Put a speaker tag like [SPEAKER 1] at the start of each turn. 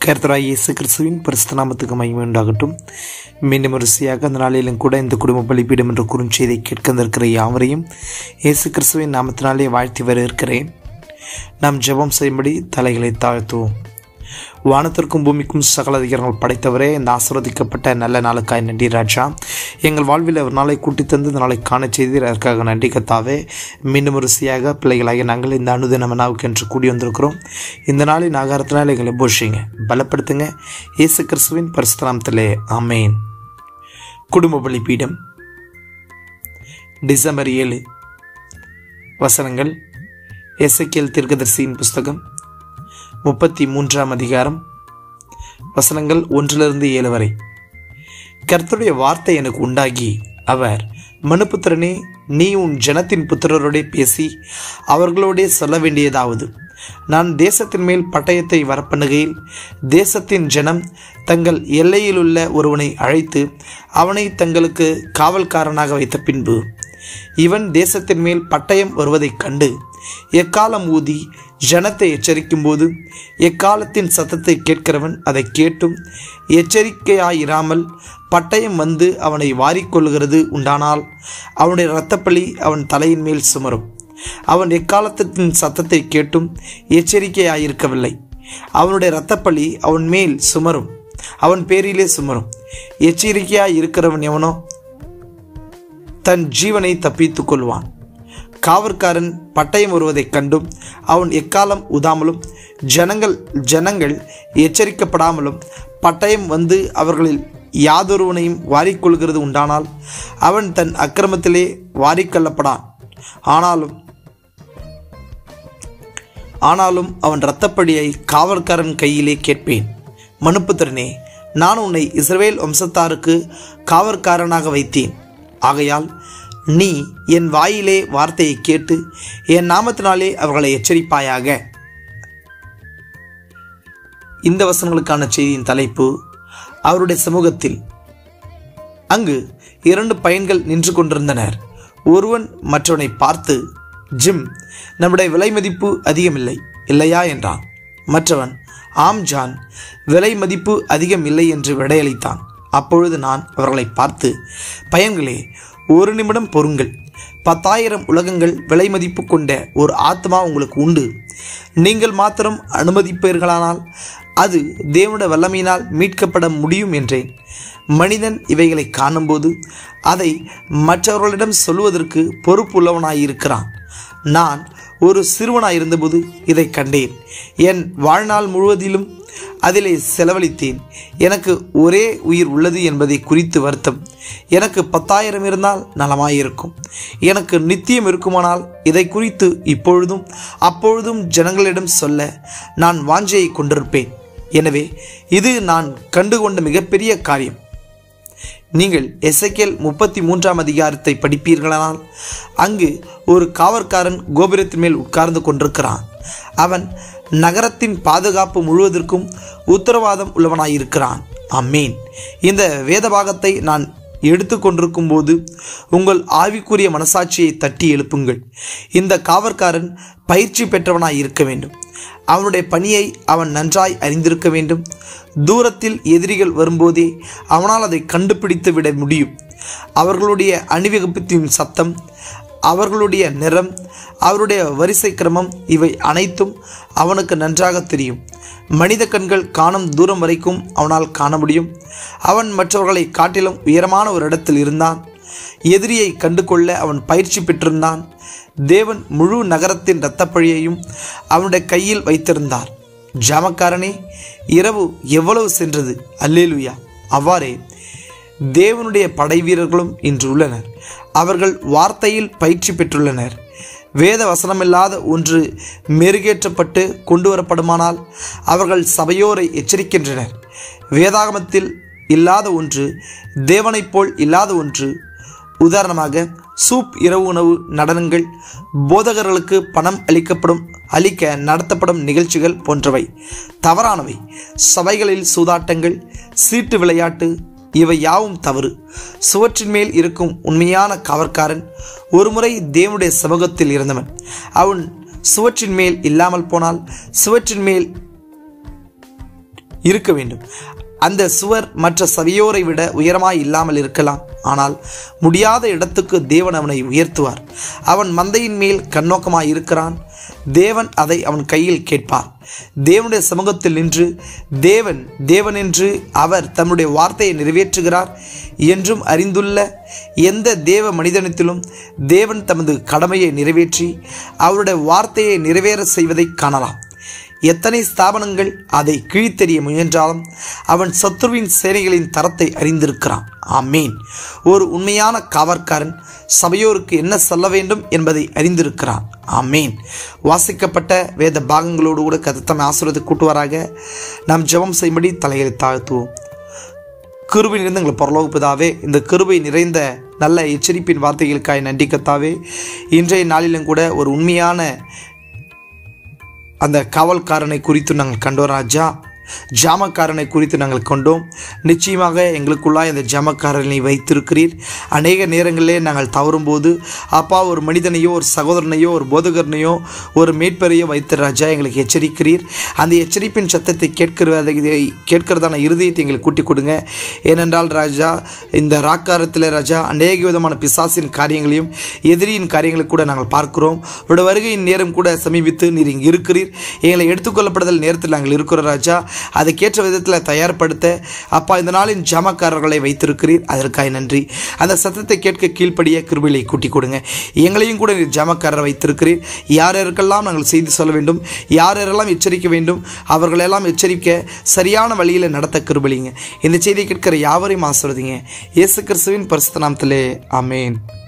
[SPEAKER 1] கர்த்தராய் இயேசு கிறிஸ்துவின் பரிசுத்த நாமத்துக்கு மகிமை உண்டாகட்டும் மீண்டும் வரிசையாக அந்த நாளிலும் கூட இந்த குடும்ப பலிப்பீடம் என்ற குறுஞ்செய்தை கேட்க வந்திருக்கிற யாவரையும் இயேசு கிறிஸ்துவின் நாமத்தினாலே வாழ்த்தி வரவேற்கிறேன் நாம் ஜெபம் செய்யும்படி தலைகளை தாழ்த்துவோம் வானத்திற்கும் பூமிக்கும் சகல அதிகாரங்கள் படைத்தவரே இந்த ஆசிர்வதிக்கப்பட்ட நல்ல நாளுக்காய் நன்றி ராஜா எங்கள் வாழ்வில் ஒரு நாளை கூட்டி தந்து இந்த நாளை காண செய்தீர் அதற்காக நன்றி கத்தாவே மீண்டும் ருசியாக பிள்ளைகளாகிய நாங்கள் இந்த அனுதின மனாவுக்கு என்று கூடி வந்திருக்கிறோம் இந்த நாளின் ஆகாரத்தினால் எங்களை போஷிங்க பலப்படுத்துங்க இயேசு கிறிஸ்துவின் பரிசுத்தனாமத்திலே ஆமேன் குடும்ப பலிப்பீடம் டிசம்பர் ஏழு வசனங்கள் எசக்கியல் தீர்க்கதரிசியின் புஸ்தகம் முப்பத்தி மூன்றாம் அதிகாரம் வசனங்கள் ஒன்றிலிருந்து ஏழு வரை கர்த்தருடைய வார்த்தை எனக்கு உண்டாகி அவர் மனுபுத்திரனே நீ உன் ஜனத்தின் புத்திரரோடே பேசி அவர்களோடே சொல்ல வேண்டியதாவது நான் தேசத்தின் மேல் பட்டயத்தை வரப்பண்ணுகையில் தேசத்தின் ஜனம் தங்கள் எல்லையிலுள்ள ஒருவனை அழைத்து அவனை தங்களுக்கு காவல்காரனாக வைத்த பின்பு இவன் தேசத்தின் மேல் பட்டயம் வருவதைக் கண்டு எக்காலம் ஊதி ஜனத்தை எச்சரிக்கும் போது எக்காலத்தின் சத்தத்தை கேட்கிறவன் அதை கேட்டும் எச்சரிக்கையாயிராமல் பட்டயம் வந்து அவனை வாரிக்கொள்கிறது உண்டானால் அவனுடைய இரத்தப்பழி அவன் தலையின் மேல் சுமரும் அவன் எக்காலத்தின் சத்தத்தை கேட்டும் எச்சரிக்கையாயிருக்கவில்லை அவனுடைய இரத்தப்பழி அவன் மேல் சுமரும் அவன் பேரிலே சுமரும் எச்சரிக்கையாய் இருக்கிறவன் எவனோ தன் ஜீவனை தப்பித்துக் கொள்வான் காவற்காரன் பட்டயம் வருவதைக் கண்டும் அவன் எக்காலம் உதாமலும் ஜனங்கள் ஜனங்கள் எச்சரிக்கப்படாமலும் பட்டயம் வந்து அவர்களில் யாதொருவனையும் வாரிக்கொள்கிறது உண்டானால் அவன் தன் அக்கிரமத்திலே வாரிக்கொள்ளப்படான் ஆனாலும் ஆனாலும் அவன் இரத்தப்படியை காவல்காரன் கையிலே கேட்பேன் மனுப்புத்திறனே நான் உன்னை இஸ்ரவேல் வம்சத்தாருக்கு காவற்காரனாக வைத்தேன் ஆகையால் நீ என் வாயிலே வார்த்தையை கேட்டு என் நாமத்தினாலே அவர்களை எச்சரிப்பாயாக இந்த வசனங்களுக்கான செய்தியின் தலைப்பு அவருடைய சமூகத்தில் அங்கு இரண்டு பையன்கள் நின்று கொண்டிருந்தனர் ஒருவன் மற்றவனை பார்த்து ஜிம் நம்முடைய விலை மதிப்பு அதிகமில்லை இல்லையா என்றான் மற்றவன் ஆம் ஜான் விலை மதிப்பு அதிகம் இல்லை என்று விடையளித்தான் அப்பொழுது நான் அவர்களை பார்த்து பையன்களே ஒரு நிமிடம் பொறுங்கள் பத்தாயிரம் உலகங்கள் விலை மதிப்பு கொண்ட ஒரு ஆத்மா உங்களுக்கு உண்டு நீங்கள் மாத்திரம் அனுமதிப்பீர்களானால் அது தேவனுடைய வல்லமையினால் மீட்கப்பட முடியும் என்றேன் மனிதன் இவைகளை காணும்போது அதை மற்றவர்களிடம் சொல்வதற்கு பொறுப்புள்ளவனாயிருக்கிறான் நான் ஒரு சிறுவனாயிருந்தபோது இதை கண்டேன் என் வாழ்நாள் முழுவதிலும் அதிலே செலவழித்தேன் எனக்கு ஒரே உயிர் உள்ளது என்பதை குறித்து வருத்தம் எனக்கு பத்தாயிரம் இருந்தால் நலமாயிருக்கும் எனக்கு நித்தியம் இருக்குமானால் இதை குறித்து இப்பொழுதும் அப்பொழுதும் ஜனங்களிடம் சொல்ல நான் வாஞ்சையை கொண்டிருப்பேன் எனவே இது நான் கண்டுகொண்ட மிகப்பெரிய காரியம் நீங்கள் எசைக்கேல் முப்பத்தி மூன்றாம் அதிகாரத்தை படிப்பீர்களானால் அங்கு ஒரு காவற்காரன் கோபுரத்தின் மேல் உட்கார்ந்து கொண்டிருக்கிறான் அவன் நகரத்தின் பாதுகாப்பு முழுவதற்கும் உத்தரவாதம் உள்ளவனாயிருக்கிறான் அம்மேன் இந்த வேத பாகத்தை நான் எடுத்து கொண்டிருக்கும் போது உங்கள் ஆவிக்குரிய மனசாட்சியை தட்டி எழுப்புங்கள் இந்த காவற்காரன் பயிற்சி பெற்றவனாய் இருக்க வேண்டும் அவனுடைய பணியை அவன் நன்றாய் அறிந்திருக்க வேண்டும் தூரத்தில் எதிரிகள் வரும்போதே அவனால் அதை கண்டுபிடித்து விட முடியும் அவர்களுடைய அணிவகுப்பத்தின் சத்தம் அவர்களுடைய நிறம் அவருடைய வரிசை கிரமம் இவை அனைத்தும் அவனுக்கு நன்றாக தெரியும் மனித கண்கள் காணும் தூரம் வரைக்கும் அவனால் காண முடியும் அவன் மற்றவர்களை காட்டிலும் உயரமான ஒரு இடத்தில் இருந்தான் எதிரியை கண்டு கொள்ள அவன் பயிற்சி பெற்றிருந்தான் தேவன் முழு நகரத்தின் இரத்தப்பழியையும் அவனுடைய கையில் வைத்திருந்தார் ஜாமக்காரனே இரவு எவ்வளவு சென்றது அல்லேலுயா அவ்வாறே தேவனுடைய படை வீரர்களும் இன்று உள்ளனர் அவர்கள் வார்த்தையில் பயிற்சி பெற்றுள்ளனர் வேத வசனமில்லாத ஒன்று மெருகேற்றப்பட்டு கொண்டு வரப்படுமானால் அவர்கள் சபையோரை எச்சரிக்கின்றனர் வேதாகமத்தில் இல்லாத ஒன்று தேவனைப் போல் இல்லாத ஒன்று உதாரணமாக சூப் இரவு உணவு நடனங்கள் போதகர்களுக்கு பணம் அளிக்கப்படும் அளிக்க நடத்தப்படும் நிகழ்ச்சிகள் போன்றவை தவறானவை சபைகளில் சூதாட்டங்கள் சீட்டு விளையாட்டு இவை யாவும் தவறு சுவற்றின் மேல் இருக்கும் உண்மையான காவற்காரன் ஒருமுறை தேவனுடைய சமூகத்தில் இருந்தவன் அவன் சுவற்றின் மேல் இல்லாமல் போனால் சுவற்றின் மேல் இருக்க வேண்டும் அந்த சுவர் மற்ற சபையோரை விட உயரமாய் இல்லாமல் இருக்கலாம் ஆனால் முடியாத இடத்துக்கு தேவன் அவனை உயர்த்துவார் அவன் மந்தையின் மேல் கண்ணோக்கமாய் இருக்கிறான் தேவன் அதை அவன் கையில் கேட்பார் தேவனுடைய சமூகத்தில் நின்று தேவன் தேவன் என்று அவர் தம்முடைய வார்த்தையை நிறைவேற்றுகிறார் என்றும் அறிந்துள்ள எந்த தேவ மனிதனத்திலும் தேவன் தமது கடமையை நிறைவேற்றி அவருடைய வார்த்தையை நிறைவேற செய்வதை காணலாம் எத்தனை ஸ்தாபனங்கள் அதை கிழித்தெறிய முயன்றாலும் அவன் சத்ருவின் சேனைகளின் தரத்தை அறிந்திருக்கிறான் ஆமீன் ஒரு உண்மையான காவற்காரன் சபையோருக்கு என்ன சொல்ல வேண்டும் என்பதை அறிந்திருக்கிறான் ஆமீன் வாசிக்கப்பட்ட வேத பாகங்களோடு கூட கதத்தமை ஆசிரியத்தை கூட்டுவாராக நாம் ஜெபம் செய்யும்படி தலைகளை தாழ்த்துவோம் கிருபை நிறைந்த எங்களை பரலோகப்பதாவே இந்த கிருபை நிறைந்த நல்ல எச்சரிப்பின் வார்த்தைகளுக்காய் நன்றி கத்தாவே இன்றைய நாளிலும் கூட ஒரு உண்மையான அந்த காவல்காரனை குறித்து நாங்கள் கண்டோம் ராஜா ஜாமக்காரனை குறித்து நாங்கள் கொண்டோம் நிச்சயமாக எங்களுக்குள்ளாய் அந்த ஜாமக்காரனை வைத்திருக்கிறீர் அநேக நேரங்களிலே நாங்கள் தவறும்போது அப்பா ஒரு மனிதனையோ ஒரு சகோதரனையோ ஒரு போதகரனையோ ஒரு மேற்பரையோ வைத்து ராஜா எங்களுக்கு எச்சரிக்கிறீர் அந்த எச்சரிப்பின் சத்தத்தை கேட்கிறதை கேட்கிறதான இருதயத்தை எங்களுக்கு கூட்டி கொடுங்க ஏனென்றால் ராஜா இந்த ராக்காரத்தில் ராஜா அநேக விதமான பிசாசின் காரியங்களையும் எதிரியின் காரியங்களை கூட நாங்கள் பார்க்கிறோம் உடைய வருகையின் நேரம் கூட சமீபித்து நீர் இங்கே இருக்கிறீர் எங்களை எடுத்துக்கொள்ளப்படுதல் நேரத்தில் நாங்கள் இருக்கிறோம் ராஜா அதுக்கேற்ற விதத்தில் தயார்படுத்த அப்பா இந்த நாளின் ஜாமக்காரர்களை வைத்திருக்கிறீர் அதற்காக நன்றி அந்த சத்தத்தை கேட்க கீழ்ப்படிய கிருபிலை கூட்டி கொடுங்க எங்களையும் கூட நீர் ஜாமக்காரர் வைத்திருக்கிறீர் யார் யாருக்கெல்லாம் நாங்கள் செய்தி சொல்ல வேண்டும் யார் யாரெல்லாம் எச்சரிக்க வேண்டும் அவர்களெல்லாம் எச்சரிக்க சரியான வழியில் நடத்த கிருபலிங்க இந்த செய்தியை கேட்கிற யாவரையும் ஆசிர்வதிங்க இயேசு கிறிஸ்துவின் பரிசுத்த நாமத்திலே ஆமேன்